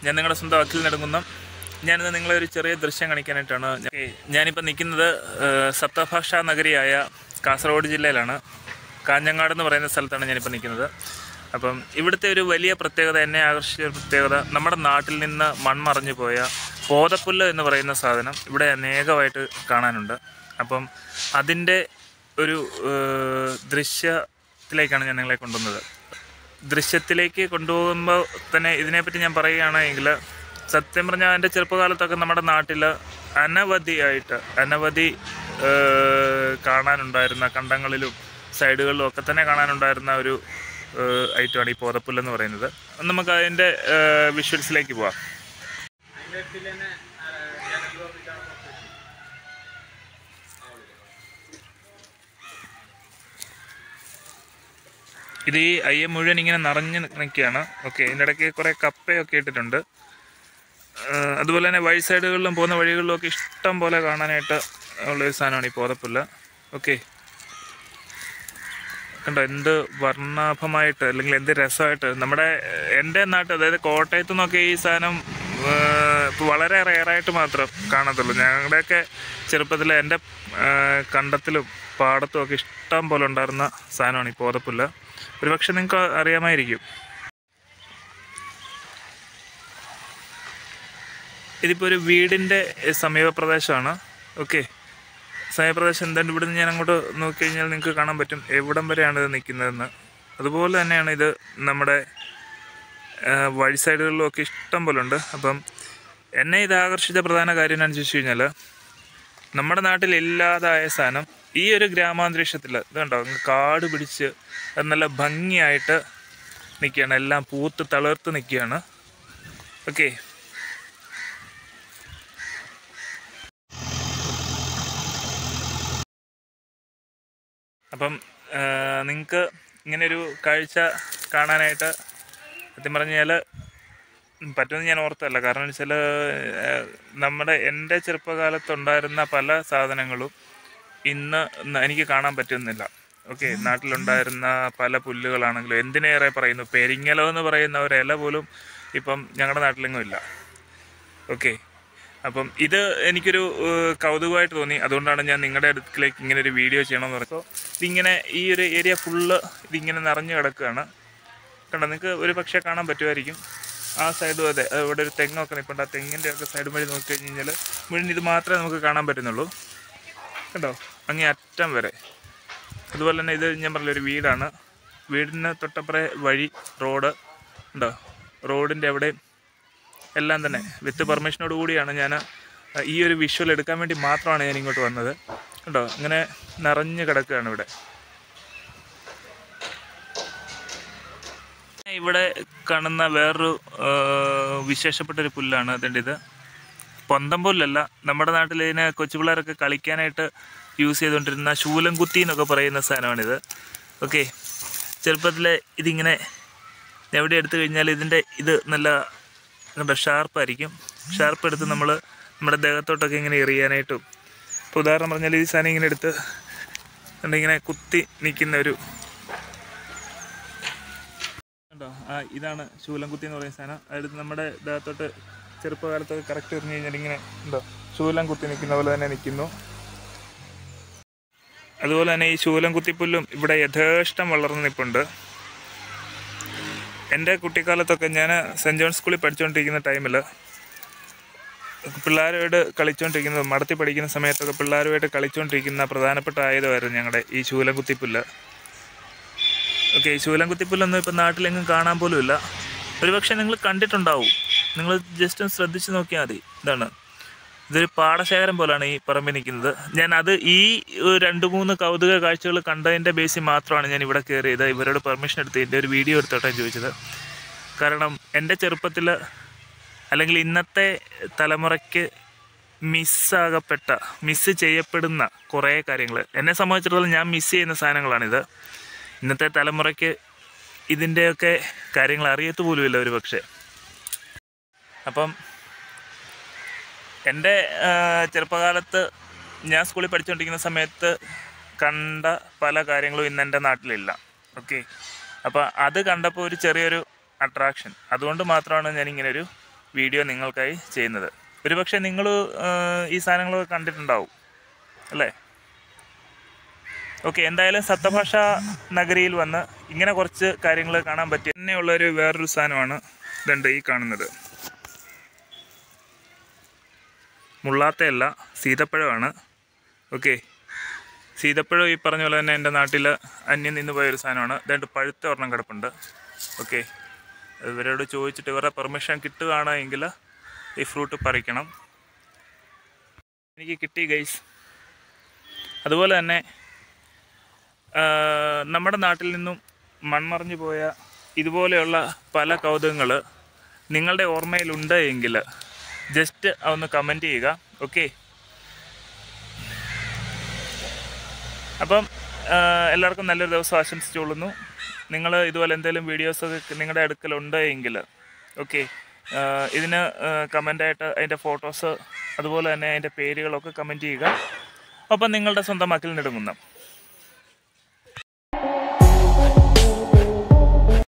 ഞാൻ നിങ്ങളുടെ സ്വന്തം അഖിൽ നെടുങ്കുന്നം ഞാനിന്ന് നിങ്ങളെ ഒരു ചെറിയ ദൃശ്യം കാണിക്കാനായിട്ടാണ് ഞാൻ- ഞാനിപ്പോൾ നിൽക്കുന്നത് ഏഹ്, സപ്തഭാഷാ നഗരിയായ കാസർഗോഡ് ജില്ലയിലാണ് കാഞ്ഞങ്ങാട് എന്ന് പറയുന്ന സ്ഥലത്താണ് ഞാനിപ്പോൾ നിൽക്കുന്നത് അപ്പം ഇവിടുത്തെ ഒരു വലിയ പ്രത്യേകത എന്നെ ആകർഷിച്ച ഒരു പ്രത്യേകത നമ്മുടെ നാട്ടിൽ നിന്ന് മൺമറഞ്ഞു പോയ പോതപ്പുല്ല് എന്ന് പറയുന്ന സാധനം ഇവിടെ അനേകമായിട്ട് കാണാനുണ്ട് അപ്പം അതിൻ്റെ ഒരു ഏഹ്, ദൃശ്യത്തിലേക്കാണ് ഞാൻ നിങ്ങളെ കൊണ്ടുവന്നത് ദൃശ്യത്തിലേക്ക് കൊണ്ടുപോകുമ്പോൾ തന്നെ ഇതിനെപ്പറ്റി ഞാൻ പറയുകയാണെങ്കിൽ സത്യം പറഞ്ഞാൽ എൻ്റെ ചെറുപ്പകാലത്തൊക്കെ നമ്മുടെ നാട്ടിൽ അനവധിയായിട്ട് അനവധി ഏഹ്, കാണാനുണ്ടായിരുന്ന കണ്ടങ്ങളിലും സൈഡുകളിലും ഒക്കെ തന്നെ കാണാനുണ്ടായിരുന്ന ഒരു ഐറ്റമാണ് ഈ പോതപ്പുല്ല് എന്ന് പറയുന്നത് നമുക്ക് അതിൻ്റെ വിഷ്വൽസിലേക്ക് പോവാം ഇത് ഈ അയ്യം മുഴുവൻ ഇങ്ങനെ നിറഞ്ഞ് നിൽക്കുകയാണ് ഓക്കെ ഇതിൻ്റെ ഇടയ്ക്ക് കുറേ കപ്പയൊക്കെ ഇട്ടിട്ടുണ്ട് ഏഹ് അതുപോലെ തന്നെ വഴി സൈഡുകളിലും പോകുന്ന വഴികളിലും ഒക്കെ ഇഷ്ടം പോലെ കാണാനായിട്ട് ഉള്ളൊരു സാധനമാണ് ഈ പോതപ്പുല്ല് ഓക്കെ കണ്ടോ എന്ത് വർണ്ണാഭമായിട്ട് അല്ലെങ്കിൽ എന്ത് രസമായിട്ട് നമ്മുടെ ഏഹ്, എൻ്റെ നാട്ടിൽ അതായത് കോട്ടയത്തു നിന്നൊക്കെ ഈ സാധനം ഏഹ്, ഇപ്പൊ വളരെ റെയറായിട്ട് മാത്രം കാണത്തുള്ളൂ ഞങ്ങളുടെയൊക്കെ ചെറുപ്പത്തിൽ എൻ്റെ ഏഹ്, കണ്ടത്തിലും പാടത്തും ഒക്കെ ഇഷ്ടം പോലെ ഉണ്ടായിരുന്ന സാധനമാണ് ഈ പോതപ്പുല്ല് ഒരുപക്ഷെ നിങ്ങൾക്ക് അറിയാമായിരിക്കും ഇതിപ്പോൾ ഒരു വീടിൻ്റെ സമീപ പ്രദേശമാണ് ഓക്കെ സമീപപ്രദേശം എന്താണ് ഇവിടെ നിന്ന് ഞാൻ അങ്ങോട്ട് നോക്കിക്കഴിഞ്ഞാൽ നിങ്ങൾക്ക് കാണാൻ പറ്റും എവിടം വരെയാണ് ഇത് നിൽക്കുന്നതെന്ന് അതുപോലെ തന്നെയാണ് ഇത് നമ്മുടെ ആ, വഴി സൈഡുകളിലും ഒക്കെ ഇഷ്ടം പോലെ ഉണ്ട് അപ്പം എന്നെ ഇത് ആകർഷിച്ച പ്രധാന കാര്യം എന്താണെന്ന് ചോദിച്ചു കഴിഞ്ഞാൽ നമ്മുടെ നാട്ടിൽ ഇല്ലാതായ സാധനം ഈ ഒരു ഗ്രാമാന്തരീക്ഷത്തിൽ ഇത് കണ്ടോ അങ്ങ് കാട് പിടിച്ച് അത് നല്ല ഭംഗിയായിട്ട് നിൽക്കുകയാണ് എല്ലാം പൂത്ത് തളിർത്ത് നിൽക്കുകയാണ് ഓക്കെ അപ്പം നിങ്ങൾക്ക് ഇങ്ങനൊരു കാഴ്ച കാണാനായിട്ട് സത്യം പറഞ്ഞാൽ പറ്റുമെന്ന് ഞാൻ ഓർത്തല്ല കാരണം വെച്ചാൽ നമ്മുടെ എൻ്റെ ചെറുപ്പകാലത്തുണ്ടായിരുന്ന പല സാധനങ്ങളും ഇന്ന് ന- എനിക്ക് കാണാൻ പറ്റുന്നില്ല ഓക്കെ നാട്ടിലുണ്ടായിരുന്ന പല പുല്ലുകളാണെങ്കിലും എന്തിനേറെ പറയുന്നു പെരിങ്ങലം എന്ന് പറയുന്ന ഒരു ഇല പോലും ഇപ്പം ഞങ്ങളുടെ നാട്ടിലെങ്ങും ഇല്ല ഓക്കെ അപ്പം ഇത് എനിക്കൊരു ഏഹ്, കൗതുകമായിട്ട് തോന്നി അതുകൊണ്ടാണ് ഞാൻ നിങ്ങളുടെ അടുക്കിലേക്ക് ഇങ്ങനെ ഒരു വീഡിയോ ചെയ്യണമെന്ന് പറഞ്ഞപ്പോൾ ഇതിങ്ങനെ ഈ ഒരു ഏരിയ ഫുള്ള് ഇതിങ്ങനെ നിറഞ്ഞു കിടക്കുകയാണ് കണ്ടോ നിങ്ങൾക്ക് ഒരു പക്ഷേ കാണാൻ പറ്റുമായിരിക്കും ആ സൈഡും അതെ അത് ഇവിടെ ഒരു തെങ്ങൊക്കെ നിൽപ്പുണ്ട് ആ തെങ്ങിൻ്റെ ഒക്കെ സൈഡ് വഴി നോക്കി കഴിഞ്ഞ് കഴിഞ്ഞാൽ മുഴുവൻ ഇത് മാത്രമേ നമുക്ക് കാണാൻ പറ്റുന്നുള്ളൂ കണ്ടോ അങ്ങേ അറ്റം വരെ അതുപോലെ തന്നെ ഇത് ഞാൻ പറഞ്ഞ ഒരു വീടാണ് വീടിന് തൊട്ടപ്പുറേ വഴി റോഡ് ഉണ്ടോ റോഡിൻ്റെ അവിടെയും എല്ലാം തന്നെ വിത്ത് പെർമിഷനോട് കൂടിയാണ് ഞാൻ ഈ ഒരു വിഷ്വൽ എടുക്കാൻ വേണ്ടി മാത്രമാണ് ഞാൻ ഇങ്ങോട്ട് വന്നത് കണ്ടോ ഇങ്ങനെ നിറഞ്ഞു കിടക്കുകയാണ് ഇവിടെ ഇവിടെ കാണുന്ന വേറൊരു ആ, വിശേഷപ്പെട്ട ഒരു പുല്ലാണ് അതിൻ്റെ ഇത് പൊന്തം പുല്ലല്ല നമ്മുടെ നാട്ടിൽ ഇതിനെ കൊച്ചു പിള്ളേരൊക്കെ കളിക്കാനായിട്ട് യൂസ് ചെയ്തുകൊണ്ടിരുന്ന ശൂലം കുത്തി എന്നൊക്കെ പറയുന്ന സാധനമാണിത് ഓക്കെ ചെറുപ്പത്തിൽ ഇതിങ്ങനെ എവിടെ എടുത്തു കഴിഞ്ഞാൽ ഇതിൻ്റെ ഇത് നല്ല കണ്ടോ ഷാർപ്പായിരിക്കും ഷാർപ്പ് എടുത്ത് നമ്മൾ നമ്മുടെ ദേഹത്തോട്ടൊക്കെ ഇങ്ങനെ എറിയാനായിട്ടും ഇപ്പോൾ ഉദാഹരണം പറഞ്ഞാൽ ഈ സാധനം ഇങ്ങനെ എടുത്ത് കണ്ടോ ഇങ്ങനെ കുത്തി നിൽക്കുന്ന ഒരു കണ്ടോ ആ ഇതാണ് ശൂലം കുത്തി എന്ന് പറയുന്ന സാധനം അതെടുത്ത് നമ്മുടെ ദേഹത്തോട്ട് ചെറുപ്പകാലത്തൊക്കെ കറക്റ്റ് എറിഞ്ഞു കഴിഞ്ഞാൽ ഇങ്ങനെ ഉണ്ടോ ശൂലം കുത്തി നിൽക്കുന്ന പോലെ തന്നെ നിൽക്കുന്നു അതുപോലെ തന്നെ ഈ ശൂലം കുത്തിപ്പുല്ലും ഇവിടെ യഥേഷ്ടം വളർന്നു നിൽപ്പുണ്ട് എൻ്റെ കുട്ടിക്കാലത്തൊക്കെ ഞാൻ സെൻറ് ജോൺ സ്കൂളിൽ പഠിച്ചുകൊണ്ടിരിക്കുന്ന ടൈമിൽ പിള്ളേരോട് കളിച്ചുകൊണ്ടിരിക്കുന്നത് മടത്തി പഠിക്കുന്ന സമയത്തൊക്കെ പിള്ളേരുമായിട്ട് കളിച്ചുകൊണ്ടിരിക്കുന്ന പ്രധാനപ്പെട്ട ആയുധമായിരുന്നു ഞങ്ങളുടെ ഈ ശൂലം കുത്തിപ്പുല്ല് ഓക്കെ ഈ ശൂലം കുത്തിപ്പുല്ലൊന്നും ഇപ്പം നാട്ടിലെങ്ങും കാണാൻ പോലും ഇല്ല ഒരുപക്ഷെ നിങ്ങൾ കണ്ടിട്ടുണ്ടാവും നിങ്ങൾ ജസ്റ്റ് ഒന്ന് ശ്രദ്ധിച്ച് നോക്കിയാൽ മതി ഇതാണ് ഇതൊരു പാടശേഖരം പോലാണ് ഈ പറമ്പിൽ നിൽക്കുന്നത് ഞാൻ അത് ഈ ഒരു രണ്ട് മൂന്ന് കൗതുക കാഴ്ചകൾ കണ്ടതിൻ്റെ ബേസിൽ മാത്രമാണ് ഞാൻ ഇവിടെ കയറിയത് ഇവരോട് പെർമിഷൻ എടുത്ത് ഇതിൻ്റെ ഒരു വീഡിയോ എടുത്തോട്ടെ ചോദിച്ചത് കാരണം എൻ്റെ ചെറുപ്പത്തിൽ അല്ലെങ്കിൽ ഇന്നത്തെ തലമുറയ്ക്ക് മിസ്സാകപ്പെട്ട മിസ്സ് ചെയ്യപ്പെടുന്ന കുറേ കാര്യങ്ങൾ എന്നെ സംബന്ധിച്ചിടത്തോളം ഞാൻ മിസ് ചെയ്യുന്ന സാധനങ്ങളാണിത് ഇന്നത്തെ തലമുറയ്ക്ക് ഇതിൻ്റെയൊക്കെ കാര്യങ്ങൾ അറിയത്തു പോലുമില്ല ഒരു പക്ഷേ അപ്പം എൻ്റെ ആ, ചെറുപ്പകാലത്ത് ഞാൻ സ്കൂളിൽ പഠിച്ചുകൊണ്ടിരിക്കുന്ന സമയത്ത് കണ്ട പല കാര്യങ്ങളും ഇന്ന് എൻ്റെ നാട്ടിലില്ല ഓക്കെ അപ്പോൾ അത് കണ്ടപ്പോൾ ഒരു ചെറിയൊരു അട്രാക്ഷൻ അതുകൊണ്ട് മാത്രമാണ് ഞാനിങ്ങനെ ഒരു വീഡിയോ നിങ്ങൾക്കായി ചെയ്യുന്നത് ഒരുപക്ഷെ നിങ്ങൾ ഈ സാധനങ്ങളൊക്കെ കണ്ടിട്ടുണ്ടാവും അല്ലേ ഓക്കെ എന്തായാലും സപ്തഭാഷ നഗരിയിൽ വന്ന് ഇങ്ങനെ കുറച്ച് കാര്യങ്ങൾ കാണാൻ പറ്റിയ തന്നെയുള്ളൊരു വേറൊരു സാധനമാണ് ഇതുണ്ട് ഈ കാണുന്നത് മുള്ളാത്തയല്ല സീതപ്പഴമാണ് ഓക്കെ സീതപ്പഴം ഈ പറഞ്ഞ പോലെ തന്നെ എൻ്റെ നാട്ടിൽ അന്യം നിന്ന് പോയ ഒരു സാധനമാണ് ഇതായിട്ട് പഴുത്ത ഒരെണ്ണം കിടപ്പുണ്ട് ഓക്കെ ഇവരോട് ചോദിച്ചിട്ട് ഇവരുടെ പെർമിഷൻ കിട്ടുകയാണെങ്കിൽ ഈ ഫ്രൂട്ട് പറിക്കണം എനിക്ക് കിട്ടി ഗൈസ് അതുപോലെ തന്നെ ആ, നമ്മുടെ നാട്ടിൽ നിന്നും മൺമറഞ്ഞു പോയ ഇതുപോലെയുള്ള പല കൗതുകങ്ങൾ നിങ്ങളുടെ ഓർമ്മയിലുണ്ട് എങ്കിൽ ജസ്റ്റ് ഒന്ന് കമൻറ്റ് ചെയ്യുക ഓക്കെ അപ്പം ആ, എല്ലാവർക്കും നല്ലൊരു ദിവസം ആശംസിച്ചുകൊള്ളുന്നു നിങ്ങൾ ഇതുപോലെ എന്തെങ്കിലും വീഡിയോസൊക്കെ നിങ്ങളുടെ അടുക്കലുണ്ട് എങ്കിൽ ഓക്കെ ഇതിന് കമൻ്റായിട്ട് അതിൻ്റെ ഫോട്ടോസ് അതുപോലെ തന്നെ അതിൻ്റെ പേരുകളൊക്കെ കമൻറ്റ് ചെയ്യുക ഒപ്പം നിങ്ങളുടെ സ്വന്തം മക്കളിൽ നെടുങ്ങുന്ന